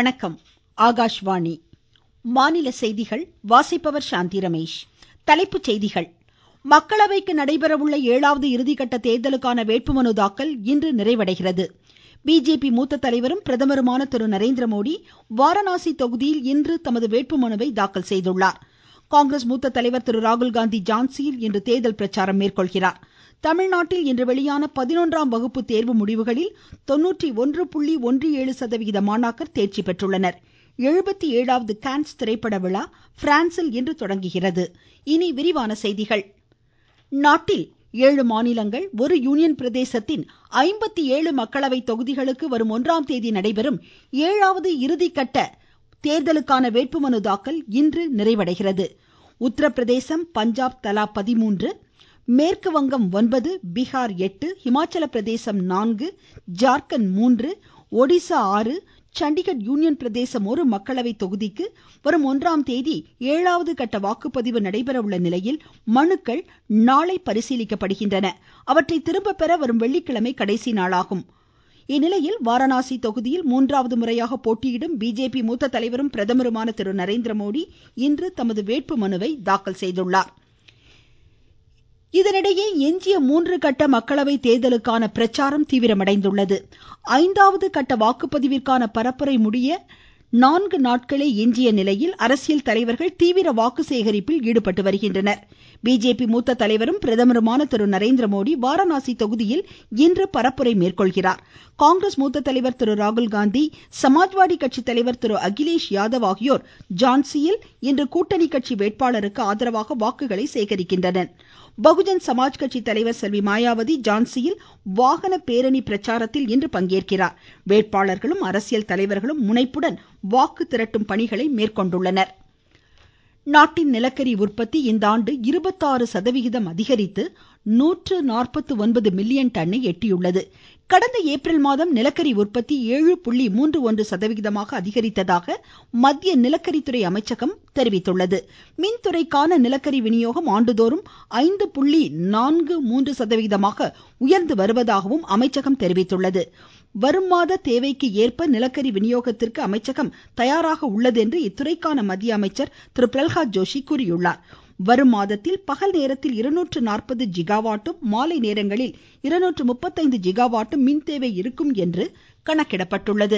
வணக்கம் ஆகாஷ்வாணி மாநில செய்திகள் வாசிப்பவர் சாந்தி ரமேஷ் தலைப்புச் செய்திகள் மக்களவைக்கு நடைபெறவுள்ள ஏழாவது இறுதிக்கட்ட தேர்தலுக்கான வேட்புமனு தாக்கல் இன்று நிறைவடைகிறது பிஜேபி மூத்த தலைவரும் பிரதமருமான திரு நரேந்திரமோடி வாரணாசி தொகுதியில் இன்று தமது வேட்புமனுவை தாக்கல் செய்துள்ளார் காங்கிரஸ் மூத்த தலைவர் திரு ராகுல்காந்தி ஜான்சியில் இன்று தேர்தல் பிரச்சாரம் மேற்கொள்கிறார் தமிழ்நாட்டில் இன்று வெளியான பதினொன்றாம் வகுப்பு தேர்வு முடிவுகளில் தொண்ணூற்றி ஒன்று புள்ளி ஒன்று ஏழு சதவிகித மாணாக்கர் தேர்ச்சி பெற்றுள்ளனர் எழுபத்தி ஏழாவது கான்ஸ் திரைப்பட விழா பிரான்சில் இன்று தொடங்குகிறது இனி விரிவான செய்திகள் நாட்டில் ஏழு மாநிலங்கள் ஒரு யூனியன் பிரதேசத்தின் ஐம்பத்தி ஏழு மக்களவை தொகுதிகளுக்கு வரும் ஒன்றாம் தேதி நடைபெறும் ஏழாவது இறுதிக்கட்ட தேர்தலுக்கான வேட்புமனு தாக்கல் இன்று நிறைவடைகிறது உத்தரப்பிரதேசம் பஞ்சாப் தலா பதிமூன்று மேற்கு வங்கம் ஒன்பது பீகார் எட்டு இமாச்சல பிரதேசம் நான்கு ஜார்க்கண்ட் மூன்று ஒடிசா ஆறு சண்டிகட் யூனியன் பிரதேசம் ஒரு மக்களவை தொகுதிக்கு வரும் ஒன்றாம் தேதி ஏழாவது கட்ட வாக்குப்பதிவு நடைபெற உள்ள நிலையில் மனுக்கள் நாளை பரிசீலிக்கப்படுகின்றன அவற்றை திரும்ப பெற வரும் வெள்ளிக்கிழமை கடைசி நாளாகும் இந்நிலையில் வாரணாசி தொகுதியில் மூன்றாவது முறையாக போட்டியிடும் பிஜேபி மூத்த தலைவரும் பிரதமருமான திரு நரேந்திரமோடி இன்று தமது வேட்புமனுவை தாக்கல் செய்துள்ளார் இதனிடையே எஞ்சிய மூன்று கட்ட மக்களவை தேர்தலுக்கான பிரச்சாரம் தீவிரமடைந்துள்ளது ஐந்தாவது கட்ட வாக்குப்பதிவிற்கான பரப்புரை முடிய நான்கு நாட்களே எஞ்சிய நிலையில் அரசியல் தலைவர்கள் தீவிர வாக்கு சேகரிப்பில் ஈடுபட்டு வருகின்றனர் பிஜேபி மூத்த தலைவரும் பிரதமருமான திரு நரேந்திரமோடி வாரணாசி தொகுதியில் இன்று பரப்புரை மேற்கொள்கிறார் காங்கிரஸ் மூத்த தலைவர் திரு ராகுல்காந்தி சமாஜ்வாடி கட்சி தலைவர் திரு அகிலேஷ் யாதவ் ஆகியோர் ஜான்சியில் இன்று கூட்டணி கட்சி வேட்பாளருக்கு ஆதரவாக வாக்குகளை சேகரிக்கின்றனர் பகுஜன் சமாஜ் கட்சி தலைவர் செல்வி மாயாவதி ஜான்சியில் வாகன பேரணி பிரச்சாரத்தில் இன்று பங்கேற்கிறார் வேட்பாளர்களும் அரசியல் தலைவர்களும் முனைப்புடன் வாக்கு திரட்டும் பணிகளை மேற்கொண்டுள்ளனர் நாட்டின் நிலக்கரி உற்பத்தி இந்த ஆண்டு இருபத்தாறு சதவிகிதம் அதிகரித்து நூற்று நாற்பத்து ஒன்பது மில்லியன் டன்னை எட்டியுள்ளது கடந்த ஏப்ரல் மாதம் நிலக்கரி உற்பத்தி ஏழு புள்ளி மூன்று ஒன்று சதவிகிதமாக அதிகரித்ததாக மத்திய நிலக்கரித்துறை அமைச்சகம் தெரிவித்துள்ளது மின்துறைக்கான நிலக்கரி விநியோகம் ஆண்டுதோறும் ஐந்து புள்ளி நான்கு மூன்று சதவிகிதமாக உயர்ந்து வருவதாகவும் அமைச்சகம் தெரிவித்துள்ளது வரும் மாத தேவைக்கு ஏற்ப நிலக்கரி விநியோகத்திற்கு அமைச்சகம் தயாராக உள்ளது என்று இத்துறைக்கான மத்திய அமைச்சர் திரு பிரல்ஹாத் ஜோஷி கூறியுள்ளார் வரும் மாதத்தில் பகல் நேரத்தில் இருநூற்று நாற்பது ஜிகாவாட்டும் மாலை நேரங்களில் இருநூற்று முப்பத்தைந்து ஜிகாவாட்டும் மின் தேவை இருக்கும் என்று கணக்கிடப்பட்டுள்ளது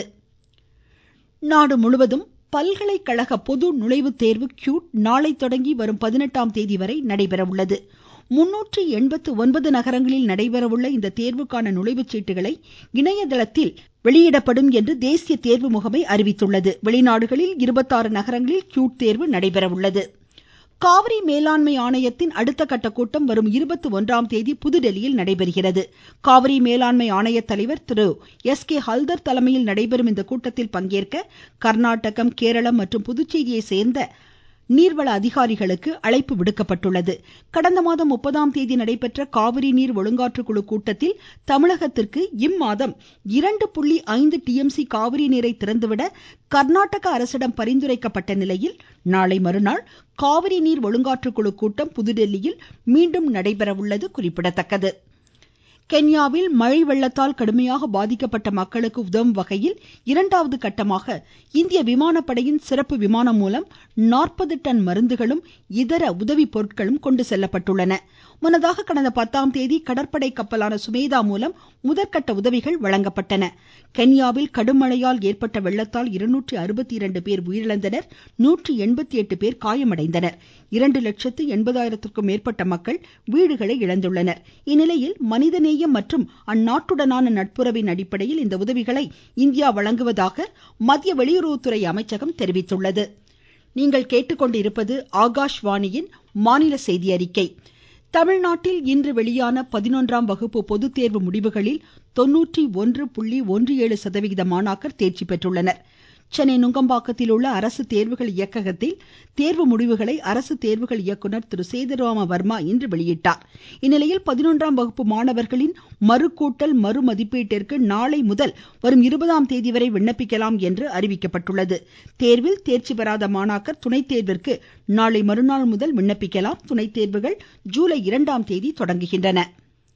நாடு முழுவதும் பல்கலைக்கழக பொது நுழைவுத் தேர்வு கியூட் நாளை தொடங்கி வரும் பதினெட்டாம் தேதி வரை நடைபெற உள்ளது முன்னூற்று எண்பத்து ஒன்பது நகரங்களில் நடைபெறவுள்ள இந்த தேர்வுக்கான நுழைவுச் சீட்டுகளை இணையதளத்தில் வெளியிடப்படும் என்று தேசிய தேர்வு முகமை அறிவித்துள்ளது வெளிநாடுகளில் இருபத்தாறு நகரங்களில் கியூட் தேர்வு நடைபெற உள்ளது காவிரி மேலாண்மை ஆணையத்தின் அடுத்த கட்ட கூட்டம் வரும் இருபத்தி ஒன்றாம் தேதி புதுதில்லியில் நடைபெறுகிறது காவிரி மேலாண்மை ஆணைய தலைவர் திரு எஸ் கே ஹல்தர் தலைமையில் நடைபெறும் இந்த கூட்டத்தில் பங்கேற்க கர்நாடகம் கேரளம் மற்றும் புதுச்சேரியை சேர்ந்த நீர்வள அதிகாரிகளுக்கு அழைப்பு விடுக்கப்பட்டுள்ளது கடந்த மாதம் முப்பதாம் தேதி நடைபெற்ற காவிரி நீர் ஒழுங்காற்று குழு கூட்டத்தில் தமிழகத்திற்கு இம்மாதம் இரண்டு புள்ளி ஐந்து டிஎம்சி காவிரி நீரை திறந்துவிட கர்நாடக அரசிடம் பரிந்துரைக்கப்பட்ட நிலையில் நாளை மறுநாள் காவிரி நீர் ஒழுங்காற்று குழு கூட்டம் புதுதில்லியில் மீண்டும் நடைபெற உள்ளது குறிப்பிடத்தக்கது கென்யாவில் மழை வெள்ளத்தால் கடுமையாக பாதிக்கப்பட்ட மக்களுக்கு உதவும் வகையில் இரண்டாவது கட்டமாக இந்திய விமானப்படையின் சிறப்பு விமானம் மூலம் நாற்பது டன் மருந்துகளும் இதர உதவி பொருட்களும் கொண்டு செல்லப்பட்டுள்ளன முன்னதாக கடந்த பத்தாம் தேதி கடற்படை கப்பலான சுமேதா மூலம் முதற்கட்ட உதவிகள் வழங்கப்பட்டன கென்யாவில் கடும் மழையால் ஏற்பட்ட வெள்ளத்தால் இருநூற்றி அறுபத்தி இரண்டு பேர் உயிரிழந்தனர் நூற்றி எண்பத்தி எட்டு பேர் காயமடைந்தனர் இரண்டு லட்சத்து எண்பதாயிரத்திற்கும் மேற்பட்ட மக்கள் வீடுகளை இழந்துள்ளனர் இந்நிலையில் மனிதநேயம் மற்றும் அந்நாட்டுடனான நட்புறவின் அடிப்படையில் இந்த உதவிகளை இந்தியா வழங்குவதாக மத்திய வெளியுறவுத்துறை அமைச்சகம் தெரிவித்துள்ளது நீங்கள் கேட்டுக்கொண்டிருப்பது ஆகாஷ்வாணியின் மாநில செய்தி அறிக்கை தமிழ்நாட்டில் இன்று வெளியான பதினொன்றாம் வகுப்பு பொதுத் தேர்வு முடிவுகளில் தொண்ணூற்றி ஒன்று புள்ளி ஒன்று ஏழு சதவிகித மாணாக்கர் தேர்ச்சி பெற்றுள்ளனர் சென்னை நுங்கம்பாக்கத்தில் உள்ள அரசு தேர்வுகள் இயக்ககத்தில் தேர்வு முடிவுகளை அரசு தேர்வுகள் இயக்குனர் திரு சேதுராம வர்மா இன்று வெளியிட்டார் இந்நிலையில் பதினொன்றாம் வகுப்பு மாணவர்களின் மறுகூட்டல் மறு மதிப்பீட்டிற்கு நாளை முதல் வரும் இருபதாம் தேதி வரை விண்ணப்பிக்கலாம் என்று அறிவிக்கப்பட்டுள்ளது தேர்வில் தேர்ச்சி பெறாத மாணாக்கர் துணைத் தேர்விற்கு நாளை மறுநாள் முதல் விண்ணப்பிக்கலாம் துணைத் தேர்வுகள் ஜூலை இரண்டாம் தேதி தொடங்குகின்றன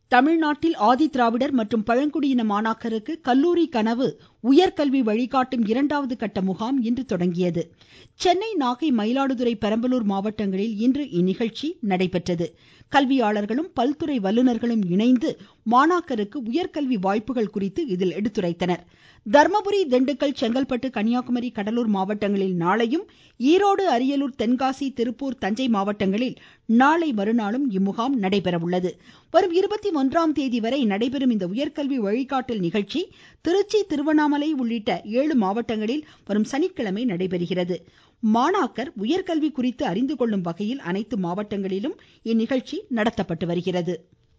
தமிழ்நாட்டில் ஆதி திராவிடர் மற்றும் பழங்குடியின மாணாக்கருக்கு கல்லூரி கனவு உயர்கல்வி வழிகாட்டும் இரண்டாவது கட்ட முகாம் இன்று தொடங்கியது சென்னை நாகை மயிலாடுதுறை பெரம்பலூர் மாவட்டங்களில் இன்று இந்நிகழ்ச்சி நடைபெற்றது கல்வியாளர்களும் பல்துறை வல்லுநர்களும் இணைந்து மாணாக்கருக்கு உயர்கல்வி வாய்ப்புகள் குறித்து இதில் எடுத்துரைத்தனர் தர்மபுரி திண்டுக்கல் செங்கல்பட்டு கன்னியாகுமரி கடலூர் மாவட்டங்களில் நாளையும் ஈரோடு அரியலூர் தென்காசி திருப்பூர் தஞ்சை மாவட்டங்களில் நாளை மறுநாளும் இம்முகாம் நடைபெற உள்ளது வரும் இருபத்தி ஒன்றாம் தேதி வரை நடைபெறும் இந்த உயர்கல்வி வழிகாட்டல் நிகழ்ச்சி திருச்சி திருவண்ணாமலை உள்ளிட்ட ஏழு மாவட்டங்களில் வரும் சனிக்கிழமை நடைபெறுகிறது மாணாக்கர் உயர்கல்வி குறித்து அறிந்து கொள்ளும் வகையில் அனைத்து மாவட்டங்களிலும் இந்நிகழ்ச்சி நடத்தப்பட்டு வருகிறது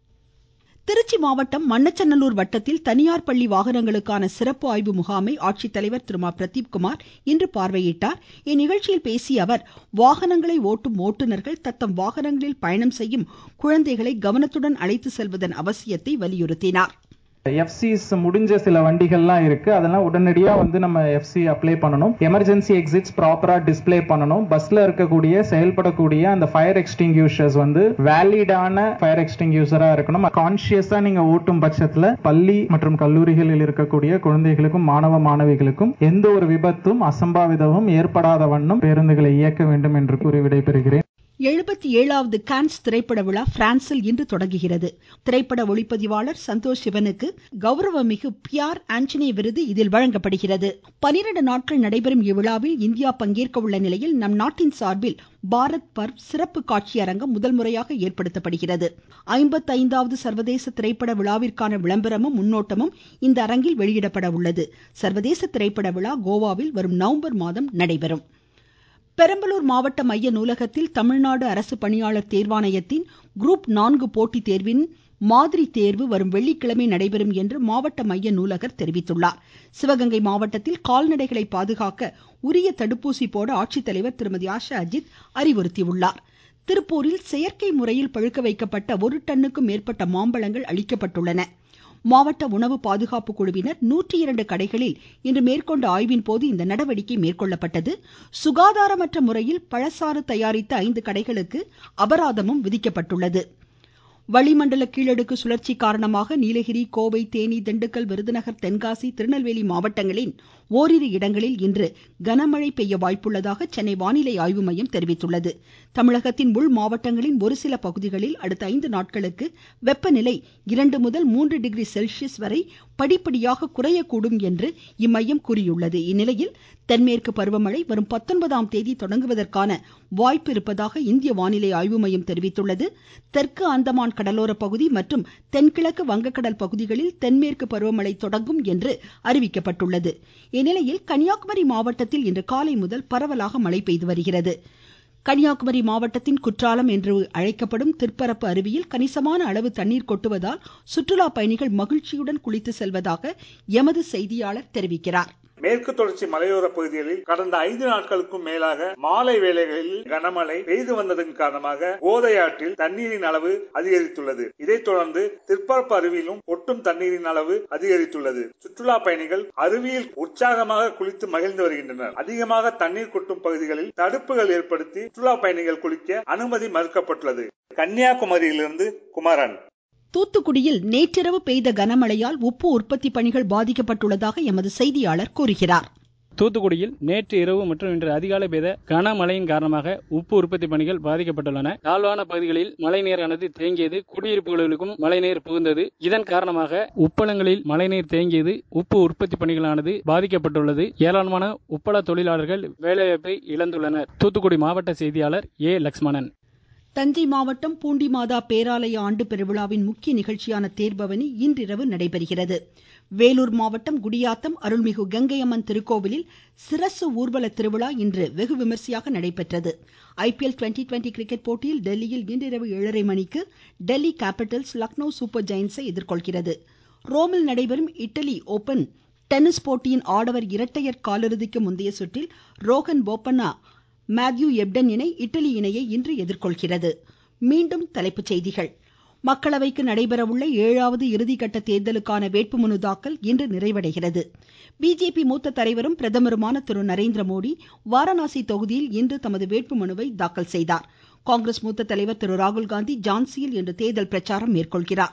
திருச்சி மாவட்டம் மண்ணச்சநல்லூர் வட்டத்தில் தனியார் பள்ளி வாகனங்களுக்கான சிறப்பு ஆய்வு முகாமை ஆட்சித்தலைவர் திரு மா பிரதீப்குமார் இன்று பார்வையிட்டார் இந்நிகழ்ச்சியில் பேசிய அவர் வாகனங்களை ஓட்டும் ஓட்டுநர்கள் தத்தம் வாகனங்களில் பயணம் செய்யும் குழந்தைகளை கவனத்துடன் அழைத்து செல்வதன் அவசியத்தை வலியுறுத்தினார் எஃப்சிஸ் முடிஞ்ச சில வண்டிகள்லாம் இருக்கு அதெல்லாம் உடனடியா வந்து நம்ம எஃப்சி அப்ளை பண்ணணும் எமர்ஜென்சி எக்ஸிட்ஸ் ப்ராப்பரா டிஸ்ப்ளே பண்ணணும் பஸ்ல இருக்கக்கூடிய செயல்படக்கூடிய அந்த ஃபயர் எக்ஸ்டிங்யூஷர்ஸ் வந்து வேலிடான ஃபயர் எக்ஸ்டிங்யூஷரா இருக்கணும் கான்சியஸா நீங்க ஓட்டும் பட்சத்துல பள்ளி மற்றும் கல்லூரிகளில் இருக்கக்கூடிய குழந்தைகளுக்கும் மாணவ மாணவிகளுக்கும் எந்த ஒரு விபத்தும் அசம்பாவிதமும் ஏற்படாத வண்ணம் பேருந்துகளை இயக்க வேண்டும் என்று கூறி விடைபெறுகிறேன் எழுபத்தி ஏழாவது கான்ஸ் திரைப்பட விழா பிரான்சில் இன்று தொடங்குகிறது திரைப்பட ஒளிப்பதிவாளர் சந்தோஷ் சிவனுக்கு கௌரவமிகு பியார் ஆண்டனி விருது இதில் வழங்கப்படுகிறது பனிரெண்டு நாட்கள் நடைபெறும் இவ்விழாவில் இந்தியா பங்கேற்க உள்ள நிலையில் நம் நாட்டின் சார்பில் பாரத் பர்வ் சிறப்பு காட்சியரங்கம் முதல் முறையாக ஏற்படுத்தப்படுகிறது ஐம்பத்தைந்தாவது சர்வதேச திரைப்பட விழாவிற்கான விளம்பரமும் முன்னோட்டமும் இந்த அரங்கில் வெளியிடப்பட உள்ளது சர்வதேச திரைப்பட விழா கோவாவில் வரும் நவம்பர் மாதம் நடைபெறும் பெரம்பலூர் மாவட்ட மைய நூலகத்தில் தமிழ்நாடு அரசு பணியாளர் தேர்வாணையத்தின் குரூப் நான்கு போட்டித் தேர்வின் மாதிரி தேர்வு வரும் வெள்ளிக்கிழமை நடைபெறும் என்று மாவட்ட மைய நூலகர் தெரிவித்துள்ளார் சிவகங்கை மாவட்டத்தில் கால்நடைகளை பாதுகாக்க உரிய தடுப்பூசி போட ஆட்சித்தலைவர் திருமதி ஆஷா அஜித் அறிவுறுத்தியுள்ளார் திருப்பூரில் செயற்கை முறையில் பழுக்க வைக்கப்பட்ட ஒரு டன்னுக்கும் மேற்பட்ட மாம்பழங்கள் அளிக்கப்பட்டுள்ளன மாவட்ட உணவு பாதுகாப்பு குழுவினர் நூற்றி இரண்டு கடைகளில் இன்று மேற்கொண்ட ஆய்வின் போது இந்த நடவடிக்கை மேற்கொள்ளப்பட்டது சுகாதாரமற்ற முறையில் பழச்சாறு தயாரித்த ஐந்து கடைகளுக்கு அபராதமும் விதிக்கப்பட்டுள்ளது வளிமண்டல கீழடுக்கு சுழற்சி காரணமாக நீலகிரி கோவை தேனி திண்டுக்கல் விருதுநகர் தென்காசி திருநெல்வேலி மாவட்டங்களின் ஓரிரு இடங்களில் இன்று கனமழை பெய்ய வாய்ப்புள்ளதாக சென்னை வானிலை ஆய்வு மையம் தெரிவித்துள்ளது தமிழகத்தின் உள் மாவட்டங்களின் ஒரு சில பகுதிகளில் அடுத்த ஐந்து நாட்களுக்கு வெப்பநிலை இரண்டு முதல் மூன்று டிகிரி செல்சியஸ் வரை படிப்படியாக குறையக்கூடும் என்று இம்மையம் கூறியுள்ளது இந்நிலையில் தென்மேற்கு பருவமழை வரும் பத்தொன்பதாம் தேதி தொடங்குவதற்கான வாய்ப்பு இருப்பதாக இந்திய வானிலை ஆய்வு மையம் தெரிவித்துள்ளது தெற்கு அந்தமான் கடலோர பகுதி மற்றும் தென்கிழக்கு வங்கக்கடல் பகுதிகளில் தென்மேற்கு பருவமழை தொடங்கும் என்று அறிவிக்கப்பட்டுள்ளது இந்நிலையில் கன்னியாகுமரி மாவட்டத்தில் இன்று காலை முதல் பரவலாக மழை பெய்து வருகிறது கன்னியாகுமரி மாவட்டத்தின் குற்றாலம் என்று அழைக்கப்படும் திற்பரப்பு அருவியில் கணிசமான அளவு தண்ணீர் கொட்டுவதால் சுற்றுலா பயணிகள் மகிழ்ச்சியுடன் குளித்து செல்வதாக எமது செய்தியாளர் தெரிவிக்கிறார் மேற்கு தொடர்ச்சி மலையோர பகுதிகளில் கடந்த ஐந்து நாட்களுக்கும் மேலாக மாலை வேளைகளில் கனமழை பெய்து வந்ததன் காரணமாக கோதையாற்றில் தண்ணீரின் அளவு அதிகரித்துள்ளது இதைத் தொடர்ந்து திற்பரப்பு அருவியிலும் ஒட்டும் தண்ணீரின் அளவு அதிகரித்துள்ளது சுற்றுலா பயணிகள் அருவியில் உற்சாகமாக குளித்து மகிழ்ந்து வருகின்றனர் அதிகமாக தண்ணீர் கொட்டும் பகுதிகளில் தடுப்புகள் ஏற்படுத்தி சுற்றுலா பயணிகள் குளிக்க அனுமதி மறுக்கப்பட்டுள்ளது கன்னியாகுமரியிலிருந்து குமரன் தூத்துக்குடியில் நேற்றிரவு பெய்த கனமழையால் உப்பு உற்பத்தி பணிகள் பாதிக்கப்பட்டுள்ளதாக எமது செய்தியாளர் கூறுகிறார் தூத்துக்குடியில் நேற்று இரவு மற்றும் இன்று அதிகாலை பெய்த கனமழையின் காரணமாக உப்பு உற்பத்தி பணிகள் பாதிக்கப்பட்டுள்ளன தாழ்வான பகுதிகளில் மழைநீரானது தேங்கியது குடியிருப்புகளுக்கும் மழைநீர் புகுந்தது இதன் காரணமாக உப்பளங்களில் மழைநீர் தேங்கியது உப்பு உற்பத்தி பணிகளானது பாதிக்கப்பட்டுள்ளது ஏராளமான உப்பள தொழிலாளர்கள் வேலைவாய்ப்பை இழந்துள்ளனர் தூத்துக்குடி மாவட்ட செய்தியாளர் ஏ லக்ஷ்மணன் தஞ்சை மாவட்டம் பூண்டி மாதா பேராலய ஆண்டு பெருவிழாவின் முக்கிய நிகழ்ச்சியான தேர்பவனி இன்றிரவு நடைபெறுகிறது வேலூர் மாவட்டம் குடியாத்தம் அருள்மிகு கங்கையம்மன் திருக்கோவிலில் சிரசு ஊர்வல திருவிழா இன்று வெகு விமர்சையாக நடைபெற்றது ஐபிஎல் டுவெண்டி டுவெண்டி கிரிக்கெட் போட்டியில் டெல்லியில் இன்றிரவு ஏழரை மணிக்கு டெல்லி கேபிட்டல்ஸ் லக்னோ சூப்பர் ஜெயின்ஸை எதிர்கொள்கிறது ரோமில் நடைபெறும் இட்டலி ஓபன் டென்னிஸ் போட்டியின் ஆடவர் இரட்டையர் காலிறுதிக்கு முந்தைய சுற்றில் ரோகன் போப்பண்ணா மேத்யூ எப்டன் இணை இட்டலி இணையை இன்று எதிர்கொள்கிறது மீண்டும் தலைப்புச் செய்திகள் மக்களவைக்கு நடைபெறவுள்ள ஏழாவது இறுதிக்கட்ட தேர்தலுக்கான வேட்புமனு தாக்கல் இன்று நிறைவடைகிறது பிஜேபி மூத்த தலைவரும் பிரதமருமான திரு நரேந்திர மோடி வாரணாசி தொகுதியில் இன்று தமது வேட்புமனுவை தாக்கல் செய்தார் காங்கிரஸ் மூத்த தலைவர் திரு ராகுல்காந்தி ஜான்சியில் இன்று தேர்தல் பிரச்சாரம் மேற்கொள்கிறார்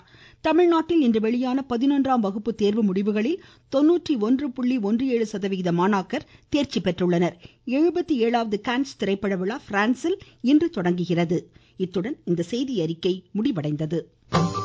தமிழ்நாட்டில் இன்று வெளியான பதினொன்றாம் வகுப்பு தேர்வு முடிவுகளில் தொன்னூற்றி ஒன்று புள்ளி ஒன்று ஏழு சதவிகித மாணாக்கர் தேர்ச்சி பெற்றுள்ளனர் எழுபத்தி ஏழாவது கான்ஸ் திரைப்பட விழா பிரான்சில் இன்று தொடங்குகிறது இத்துடன் இந்த செய்தியறிக்கை முடிவடைந்தது